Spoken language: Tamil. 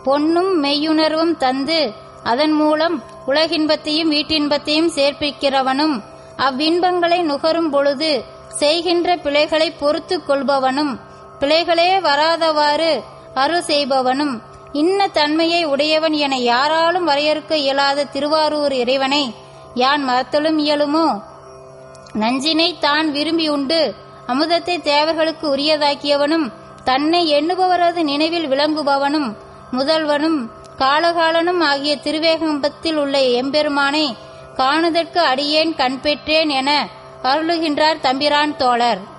பொன்னும் மெய்யுணர்வும் தந்து அதன் மூலம் உலகின்பத்தையும் வீட்டின்பத்தையும் சேர்ப்பிக்கிறவனும் அவ்வின்பங்களை நுகரும் பொழுது செய்கின்ற பிழைகளை பொறுத்துக் கொள்பவனும் பிழைகளே வராதவாறு அருள் செய்பவனும் இன்ன தன்மையை உடையவன் என யாராலும் வரையறுக்க இயலாத திருவாரூர் இறைவனை யான் மறத்தலும் இயலுமோ நஞ்சினை தான் விரும்பி உண்டு அமுதத்தை தேவர்களுக்கு உரியதாக்கியவனும் தன்னை எண்ணுபவரது நினைவில் விளங்குபவனும் முதல்வனும் காலகாலனும் ஆகிய திருவேகம்பத்தில் உள்ள எம்பெருமானை காணுதற்கு அடியேன் கண் பெற்றேன் என அருளுகின்றார் தம்பிரான் தோழர்